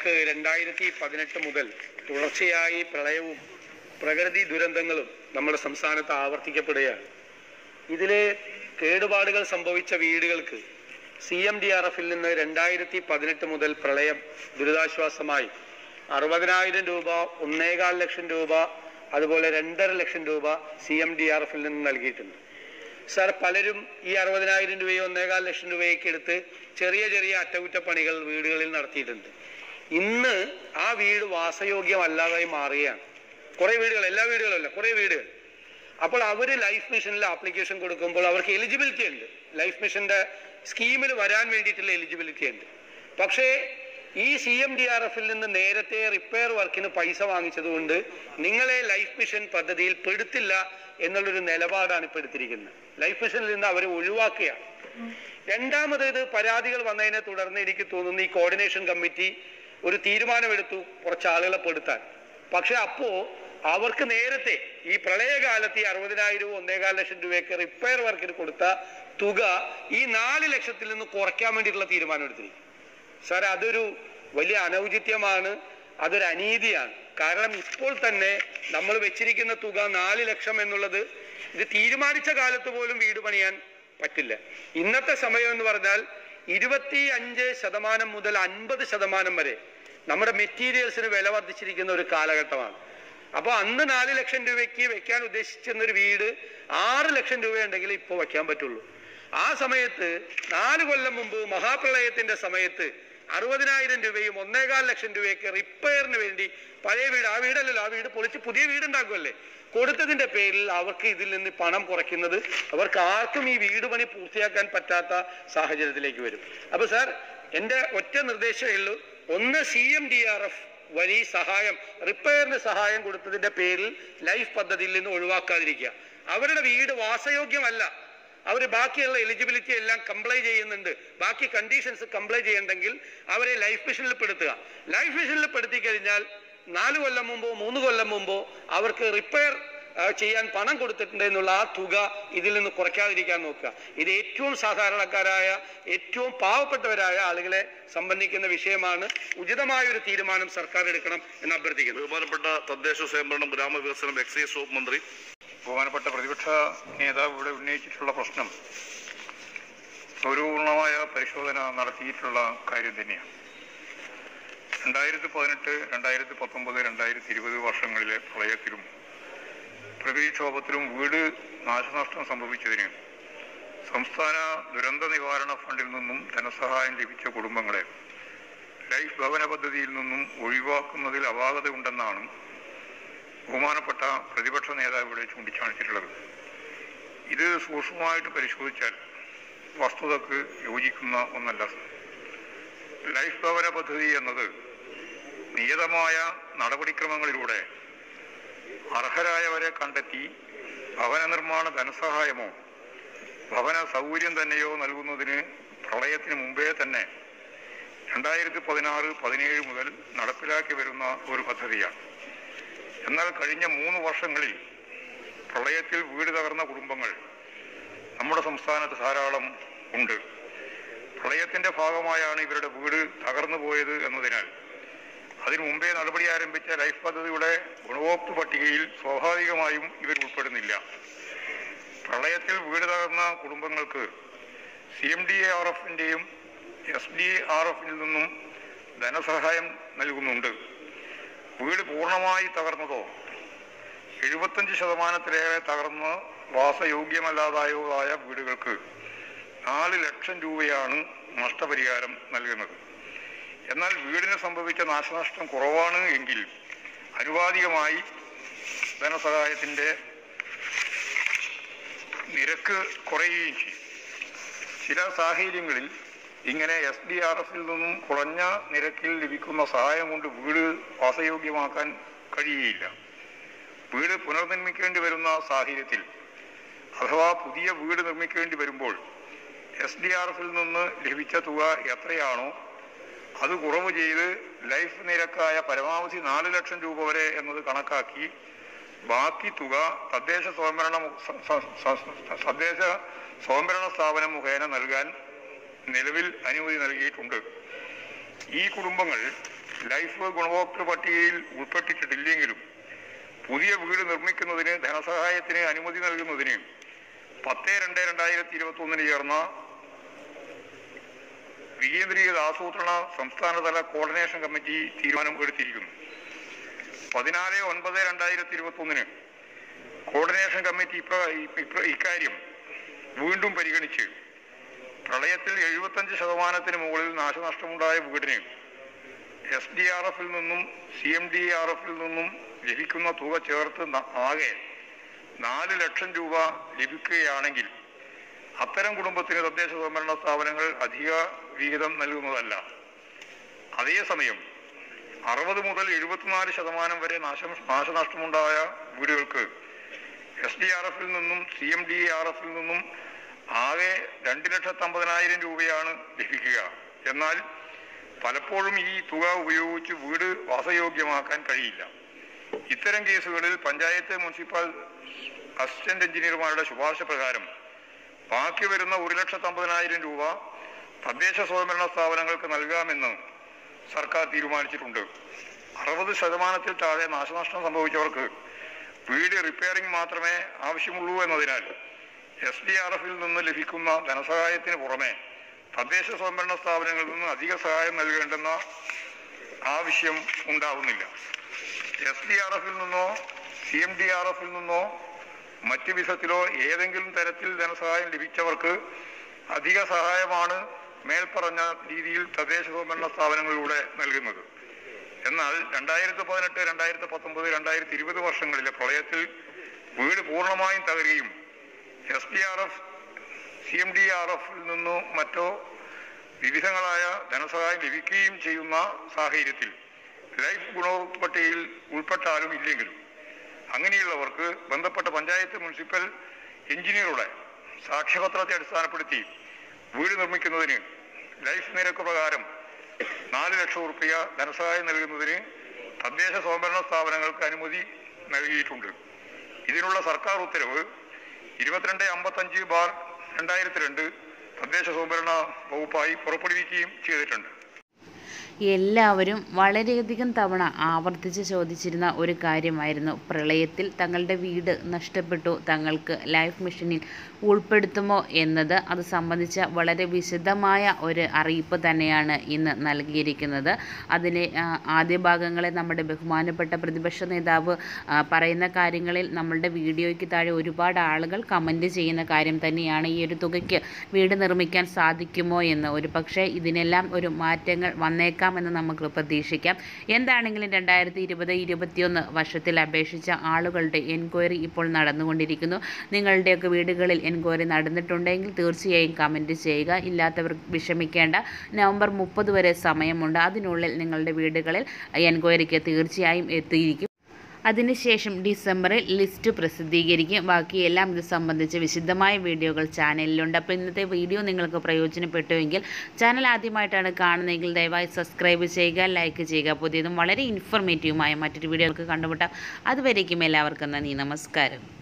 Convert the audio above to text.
നമുക്ക് രണ്ടായിരത്തി പതിനെട്ട് മുതൽ തുടർച്ചയായി പ്രളയവും പ്രകൃതി ദുരന്തങ്ങളും നമ്മുടെ സംസ്ഥാനത്ത് ആവർത്തിക്കപ്പെടുകയാണ് ഇതിലെ കേടുപാടുകൾ സംഭവിച്ച വീടുകൾക്ക് സി എം ഡി ആർ എഫിൽ നിന്ന് രണ്ടായിരത്തി പതിനെട്ട് മുതൽ പ്രളയം ദുരിതാശ്വാസമായി അറുപതിനായിരം രൂപ ഒന്നേകാൽ ലക്ഷം രൂപ അതുപോലെ രണ്ടര ലക്ഷം രൂപ സി എം ഡി ആർ എഫിൽ നിന്ന് നൽകിയിട്ടുണ്ട് സാർ പലരും ഈ അറുപതിനായിരം രൂപയോ ഒന്നേകാൽ ലക്ഷം രൂപയൊക്കെ എടുത്ത് ചെറിയ ചെറിയ അറ്റകുറ്റപ്പണികൾ വീടുകളിൽ നടത്തിയിട്ടുണ്ട് ഇന്ന് ആ വീട് വാസയോഗ്യമല്ലാതായി മാറുകയാണ് കുറെ വീടുകൾ എല്ലാ വീടുകളും അല്ല കുറെ വീടുകൾ അപ്പോൾ അവർ ലൈഫ് മിഷനിൽ ആപ്ലിക്കേഷൻ കൊടുക്കുമ്പോൾ അവർക്ക് എലിജിബിലിറ്റി ഉണ്ട് ലൈഫ് മിഷന്റെ സ്കീമിൽ വരാൻ വേണ്ടിയിട്ടുള്ള എലിജിബിലിറ്റി ഉണ്ട് പക്ഷേ ഈ സി എം ഡി ആർ എഫിൽ നിന്ന് നേരത്തെ റിപ്പയർ വർക്കിന് പൈസ വാങ്ങിച്ചതുകൊണ്ട് നിങ്ങളെ ലൈഫ് മിഷൻ പദ്ധതിയിൽ പെടുത്തില്ല എന്നുള്ളൊരു നിലപാടാണ് ഇപ്പോൾ എടുത്തിരിക്കുന്നത് ലൈഫ് മിഷനിൽ നിന്ന് അവരെ ഒഴിവാക്കുകയാണ് രണ്ടാമത് ഇത് പരാതികൾ വന്നതിനെ തുടർന്ന് എനിക്ക് തോന്നുന്നു ഈ കോർഡിനേഷൻ കമ്മിറ്റി ഒരു തീരുമാനമെടുത്തു കുറച്ച് ആളുകളെ പെടുത്താൻ പക്ഷെ അപ്പോ അവർക്ക് നേരത്തെ ഈ പ്രളയകാലത്ത് ഈ അറുപതിനായിരവും ഒന്നേകാൽ ലക്ഷം രൂപയൊക്കെ റിപ്പയർ വർക്കിന് കൊടുത്ത തുക ഈ നാല് ലക്ഷത്തിൽ നിന്ന് കുറയ്ക്കാൻ വേണ്ടിയിട്ടുള്ള തീരുമാനം എടുത്തിരിക്കും സാർ അതൊരു വലിയ അനൗചിത്യമാണ് അതൊരു അനീതിയാണ് കാരണം ഇപ്പോൾ തന്നെ നമ്മൾ വെച്ചിരിക്കുന്ന തുക നാല് ലക്ഷം എന്നുള്ളത് ഇത് തീരുമാനിച്ച കാലത്ത് പോലും വീട് പണിയാൻ പറ്റില്ല ഇന്നത്തെ സമയം എന്ന് പറഞ്ഞാൽ ഇരുപത്തി അഞ്ച് ശതമാനം മുതൽ അൻപത് ശതമാനം വരെ നമ്മുടെ മെറ്റീരിയൽസിന് വില വർദ്ധിച്ചിരിക്കുന്ന ഒരു കാലഘട്ടമാണ് അപ്പോൾ അന്ന് നാല് ലക്ഷം രൂപയ്ക്ക് വെക്കാൻ ഉദ്ദേശിച്ചിരുന്ന ഒരു വീട് ആറ് ലക്ഷം രൂപയുണ്ടെങ്കിൽ ഇപ്പോൾ വെക്കാൻ പറ്റുള്ളൂ ആ സമയത്ത് നാല് കൊല്ലം മുമ്പ് മഹാപ്രളയത്തിന്റെ സമയത്ത് അറുപതിനായിരം രൂപയും ഒന്നേകാൽ ലക്ഷം രൂപയൊക്കെ റിപ്പയറിന് വേണ്ടി പഴയ വീട് ആ വീടല്ലല്ലോ ആ വീട് പൊളിച്ച് പുതിയ വീടുണ്ടാക്കുമല്ലേ കൊടുത്തതിന്റെ പേരിൽ അവർക്ക് ഇതിൽ നിന്ന് പണം കുറയ്ക്കുന്നത് അവർക്ക് ആർക്കും ഈ വീട് പണി പൂർത്തിയാക്കാൻ പറ്റാത്ത സാഹചര്യത്തിലേക്ക് വരും അപ്പൊ സാർ എന്റെ ഒറ്റ നിർദ്ദേശമേ ഉള്ളൂ ഒന്ന് C M D R F വഴി സഹായം റിപ്പയറിന് സഹായം കൊടുത്തതിന്റെ പേരിൽ ലൈഫ് പദ്ധതിയിൽ നിന്ന് ഒഴിവാക്കാതിരിക്കുക അവരുടെ വീട് വാസയോഗ്യമല്ല അവർ ബാക്കിയുള്ള എലിജിബിലിറ്റി എല്ലാം കംപ്ലൈ ചെയ്യുന്നുണ്ട് ബാക്കി കണ്ടീഷൻസ് കംപ്ലൈ ചെയ്യണ്ടെങ്കിൽ അവരെ ലൈഫ് മിഷനിൽ പെടുത്തുക ലൈഫ് മിഷനിൽ പെടുത്തി കഴിഞ്ഞാൽ നാല് കൊല്ലം മുമ്പോ മൂന്ന് കൊല്ലം മുമ്പോ അവർക്ക് റിപ്പയർ ചെയ്യാൻ പണം കൊടുത്തിട്ടുണ്ട് എന്നുള്ള ആ തുക ഇതിൽ നിന്ന് കുറയ്ക്കാതിരിക്കാൻ നോക്കുക ഇത് ഏറ്റവും സാധാരണക്കാരായ ഏറ്റവും പാവപ്പെട്ടവരായ ആളുകളെ സംബന്ധിക്കുന്ന വിഷയമാണ് ഉചിതമായ ഒരു തീരുമാനം സർക്കാർ എടുക്കണം എന്ന് അഭ്യർത്ഥിക്കുന്നു ബഹുമാനപ്പെട്ട തദ്ദേശ സ്വയംഭരണം ഗ്രാമവികസനം എക്സൈസ് വകുപ്പ് മന്ത്രി ബഹുമാനപ്പെട്ട പ്രതിപക്ഷ നേതാവ് ഇവിടെ ഉന്നയിച്ചിട്ടുള്ള പ്രശ്നം ഗൗരവപൂർണമായ പരിശോധന നടത്തിയിട്ടുള്ള കാര്യം തന്നെയാണ് രണ്ടായിരത്തി പതിനെട്ട് രണ്ടായിരത്തി പത്തൊമ്പത് രണ്ടായിരത്തി ഇരുപത് വർഷങ്ങളിലെ പ്രളയത്തിലും പ്രകൃതിക്ഷോഭത്തിലും വീട് നാശനഷ്ടം സംഭവിച്ചതിന് സംസ്ഥാന ദുരന്ത നിവാരണ ഫണ്ടിൽ നിന്നും ധനസഹായം ലഭിച്ച കുടുംബങ്ങളെ ലൈഫ് ഭവന പദ്ധതിയിൽ നിന്നും ഒഴിവാക്കുന്നതിൽ അപാകതയുണ്ടെന്നാണ് ബഹുമാനപ്പെട്ട പ്രതിപക്ഷ നേതാവ് ഇവിടെ ചൂണ്ടിക്കാണിച്ചിട്ടുള്ളത് ഇത് സൂക്ഷ്മമായിട്ട് പരിശോധിച്ചാൽ വസ്തുതക്ക് യോജിക്കുന്ന ഒന്നല്ല ലൈഫ് ഭവന പദ്ധതി എന്നത് നിയതമായ നടപടിക്രമങ്ങളിലൂടെ അർഹരായവരെ കണ്ടെത്തി ഭവന നിർമ്മാണ ധനസഹായമോ ഭവന സൗകര്യം തന്നെയോ നൽകുന്നതിന് പ്രളയത്തിന് മുമ്പേ തന്നെ രണ്ടായിരത്തി പതിനാറ് പതിനേഴ് മുതൽ നടപ്പിലാക്കി വരുന്ന ഒരു പദ്ധതിയാണ് എന്നാൽ കഴിഞ്ഞ മൂന്ന് വർഷങ്ങളിൽ പ്രളയത്തിൽ വീട് തകർന്ന കുടുംബങ്ങൾ നമ്മുടെ സംസ്ഥാനത്ത് ധാരാളം ഉണ്ട് പ്രളയത്തിന്റെ ഭാഗമായാണ് ഇവരുടെ വീട് തകർന്നു പോയത് എന്നതിനാൽ അതിനു മുമ്പേ നടപടി ആരംഭിച്ച ലൈഫ് പദ്ധതിയുടെ ഗുണഭോക്തൃ പട്ടികയിൽ സ്വാഭാവികമായും ഇവർ ഉൾപ്പെടുന്നില്ല പ്രളയത്തിൽ വീട് തകർന്ന കുടുംബങ്ങൾക്ക് സി എം ഡി ആർ എഫിന്റെയും എസ് ഡി ആർ എഫിൽ നിന്നും ധനസഹായം നൽകുന്നുണ്ട് വീട് പൂർണ്ണമായി തകർന്നതോ എഴുപത്തഞ്ച് ശതമാനത്തിലേറെ തകർന്ന് വാസയോഗ്യമല്ലാതായതായ വീടുകൾക്ക് നാല് ലക്ഷം രൂപയാണ് നഷ്ടപരിഹാരം നൽകുന്നത് എന്നാൽ വീടിന് സംഭവിച്ച നാശനഷ്ടം കുറവാണ് എങ്കിൽ അനുപാതികമായി ധനസഹായത്തിന്റെ നിരക്ക് കുറയുകയും ചെയ്യും ചില സാഹചര്യങ്ങളിൽ ഇങ്ങനെ എസ് ഡി ആർ എഫിൽ നിന്നും കുറഞ്ഞ നിരക്കിൽ ലഭിക്കുന്ന സഹായം കൊണ്ട് വീട് വാസയോഗ്യമാക്കാൻ കഴിയുകയില്ല വീട് പുനർനിർമ്മിക്കേണ്ടി വരുന്ന സാഹചര്യത്തിൽ അഥവാ പുതിയ വീട് നിർമ്മിക്കേണ്ടി വരുമ്പോൾ എസ് ഡി ആർ എഫിൽ നിന്ന് ലഭിച്ച തുക എത്രയാണോ അത് കുറവ് ചെയ്ത് ലൈഫ് നിരക്കായ പരമാവധി നാല് ലക്ഷം രൂപ വരെ എന്നത് കണക്കാക്കി ബാക്കി തുക തദ്ദേശ സ്വയംഭരണ മു- സ- സ- സ- തദ്ദേശ സ്വയംഭരണ സ്ഥാപനം മുഖേന നൽകാൻ നിലവിൽ അനുമതി നൽകിയിട്ടുണ്ട് ഈ കുടുംബങ്ങൾ ലൈഫ് ഗുണഭോക്തൃ പട്ടികയിൽ ഉൾപ്പെട്ടിട്ടില്ലെങ്കിലും പുതിയ വീട് നിർമ്മിക്കുന്നതിന് ധനസഹായത്തിന് അനുമതി നൽകുന്നതിന് പത്ത് രണ്ട് രണ്ടായിരത്തി ഇരുപത്തി ഒന്നിന് ചേർന്ന വികേന്ദ്രീകൃത ആസൂത്രണ സംസ്ഥാനതല കോർഡിനേഷൻ കമ്മിറ്റി തീരുമാനം എടുത്തിരിക്കുന്നു പതിനാല് ഒൻപത് രണ്ടായിരത്തി ഇരുപത്തി ഒന്നിന് കോർഡിനേഷൻ കമ്മിറ്റി ഇപ്ര- ഇപ്ര- ഇക്കാര്യം വീണ്ടും പരിഗണിച്ച് പ്രളയത്തിൽ എഴുപത്തഞ്ച് ശതമാനത്തിന് മുകളിൽ നാശനഷ്ടമുണ്ടായ വീടിന് എസ് ഡി ആർ എഫിൽ നിന്നും സി എം ഡി ആർ എഫിൽ നിന്നും ലഭിക്കുന്ന തുക ചേർത്ത് ന- ആകെ നാല് ലക്ഷം രൂപ ലഭിക്കുകയാണെങ്കിൽ അത്തരം കുടുംബത്തിന് തദ്ദേശ സ്വയംഭരണ സ്ഥാപനങ്ങൾ അധിക വിഹിതം നൽകുന്നതല്ല അതേസമയം അറുപത് മുതൽ എഴുപത്തിനാല് ശതമാനം വരെ നാശം നാശനഷ്ടമുണ്ടായ വീടുകൾക്ക് എസ് ഡി ആർ എഫിൽ നിന്നും സി എം ഡി ആർ എഫിൽ നിന്നും ആകെ രണ്ട് ലക്ഷത്തി അമ്പതിനായിരം രൂപയാണ് ലഭിക്കുക എന്നാൽ പലപ്പോഴും ഈ തുക ഉപയോഗിച്ച് വീട് വാസയോഗ്യമാക്കാൻ കഴിയില്ല ഇത്തരം കേസുകളിൽ പഞ്ചായത്ത് മുനിസിപ്പൽ അസിസ്റ്റന്റ് എഞ്ചിനീയർമാരുടെ ശുപാർശ പ്രകാരം ബാക്കി വരുന്ന ഒരു ലക്ഷത്തി അമ്പതിനായിരം രൂപ തദ്ദേശ സ്വയംഭരണ സ്ഥാപനങ്ങൾക്ക് നൽകാമെന്ന് സർക്കാർ തീരുമാനിച്ചിട്ടുണ്ട് അറുപത് ശതമാനത്തിൽ താഴെ നാശനഷ്ടം സംഭവിച്ചവർക്ക് വീട് റിപ്പയറിംഗ് മാത്രമേ ആവശ്യമുള്ളൂ എന്നതിനാൽ എസ് ഡി ആർ എഫിൽ നിന്ന് ലഭിക്കുന്ന ധനസഹായത്തിന് പുറമെ തദ്ദേശ സ്വയംഭരണ സ്ഥാപനങ്ങളിൽ നിന്ന് അധിക സഹായം നൽകേണ്ടെന്ന ആവശ്യം ഉണ്ടാവുന്നില്ല എസ് ഡി ആർ എഫിൽ നിന്നോ സി എം ഡി ആർ എഫിൽ നിന്നോ മറ്റു വിധത്തിലോ ഏതെങ്കിലും തരത്തിൽ ധനസഹായം ലഭിച്ചവർക്ക് അധിക സഹായമാണ് മേൽപ്പറഞ്ഞ രീതിയിൽ തദ്ദേശ സ്വയംഭരണ സ്ഥാപനങ്ങളിലൂടെ നൽകുന്നത് എന്നാൽ രണ്ടായിരത്തി പതിനെട്ട് രണ്ടായിരത്തി പത്തൊമ്പത് രണ്ടായിരത്തി ഇരുപത് വർഷങ്ങളിലെ പ്രളയത്തിൽ വീട് പൂർണ്ണമായും തകരുകയും S D R F C M D R എഫിൽ നിന്നോ മറ്റോ വിവിധങ്ങളായ ധനസഹായം ലഭിക്കുകയും ചെയ്യുന്ന സാഹചര്യത്തിൽ ലൈഫ് ഗുണഭോക്തൃ പട്ടികയിൽ ഉൾപ്പെട്ടാലും ഇല്ലെങ്കിലും അങ്ങനെയുള്ളവർക്ക് ബന്ധപ്പെട്ട പഞ്ചായത്ത് മുനിസിപ്പൽ എഞ്ചിനീയറുടെ സാക്ഷ്യപത്രത്തെ അടിസ്ഥാനപ്പെടുത്തി വീട് നിർമ്മിക്കുന്നതിന് ലൈഫ് നിരക്ക് പ്രകാരം നാല് ലക്ഷം റുപ്യ ധനസഹായം നൽകുന്നതിന് തദ്ദേശ സ്വയംഭരണ സ്ഥാപനങ്ങൾക്ക് അനുമതി നൽകിയിട്ടുണ്ട് ഇതിനുള്ള സർക്കാർ ഉത്തരവ് ഇരുപത്തിരണ്ട് അമ്പത്തഞ്ച് ബാർ രണ്ടായിരത്തി രണ്ട് തദ്ദേശ സ്വയംഭരണ വകുപ്പായി പുറപ്പെടുവിക്കുകയും ചെയ്തിട്ടുണ്ട് എല്ലാവരും വളരെയധികം തവണ ആവർത്തിച്ച് ചോദിച്ചിരുന്ന ഒരു കാര്യമായിരുന്നു പ്രളയത്തിൽ തങ്ങളുടെ വീട് നഷ്ടപ്പെട്ടു തങ്ങൾക്ക് ലൈഫ് മിഷനിൽ ഉൾപ്പെടുത്തുമോ എന്നത് അത് സംബന്ധിച്ച വളരെ വിശദമായ ഒരു അറിയിപ്പ് തന്നെയാണ് ഇന്ന് നൽകിയിരിക്കുന്നത് അതിലെ ആ, ആദ്യ ഭാഗങ്ങളെ നമ്മുടെ ബഹുമാനപ്പെട്ട പ്രതിപക്ഷ നേതാവ് ആ, പറയുന്ന കാര്യങ്ങളിൽ നമ്മളുടെ വീഡിയോയ്ക്ക് താഴെ ഒരുപാട് ആളുകൾ കമൻറ്റ് ചെയ്യുന്ന കാര്യം തന്നെയാണ് ഈ ഒരു തുകയ്ക്ക് വീട് നിർമ്മിക്കാൻ സാധിക്കുമോ എന്ന് ഒരു പക്ഷേ ഇതിനെല്ലാം ഒരു മാറ്റങ്ങൾ വന്നേക്കാമെന്ന് നമുക്ക് പ്രതീക്ഷിക്കാം എന്താണെങ്കിലും രണ്ടായിരത്തി ഇരുപത് ഇരുപത്തിയൊന്ന് വർഷത്തിൽ അപേക്ഷിച്ച ആളുകളുടെ എൻക്വയറി ഇപ്പോൾ നടന്നുകൊണ്ടിരിക്കുന്നു നിങ്ങളുടെയൊക്കെ വീടുകളിൽ എൻക്വയറി നടന്നിട്ടുണ്ടെങ്കിൽ തീർച്ചയായും കമൻറ്റ് ചെയ്യുക ഇല്ലാത്തവർ വിഷമിക്കേണ്ട നവംബർ മുപ്പത് വരെ സമയമുണ്ട് അതിനുള്ളിൽ നിങ്ങളുടെ വീടുകളിൽ എൻക്വയറിക്ക് തീർച്ചയായും എത്തിയിരിക്കും അതിനുശേഷം ഡിസംബറിൽ ലിസ്റ്റ് പ്രസിദ്ധീകരിക്കും ബാക്കിയെല്ലാം ഇത് സംബന്ധിച്ച് വിശദമായ വീഡിയോകൾ ചാനലിലുണ്ട് അപ്പോൾ ഇന്നത്തെ വീഡിയോ നിങ്ങൾക്ക് പ്രയോജനപ്പെട്ടുവെങ്കിൽ ചാനൽ ആദ്യമായിട്ടാണ് കാണുന്നതെങ്കിൽ ദയവായി സബ്സ്ക്രൈബ് ചെയ്യുക ലൈക്ക് ചെയ്യുക പുതിയതും വളരെ ഇൻഫോർമേറ്റീവുമായ മറ്റൊരു വീഡിയോകൾക്ക് കണ്ടുമുട്ടാം അതുവരേക്കും എല്ലാവർക്കും നന്ദി നമസ്കാരം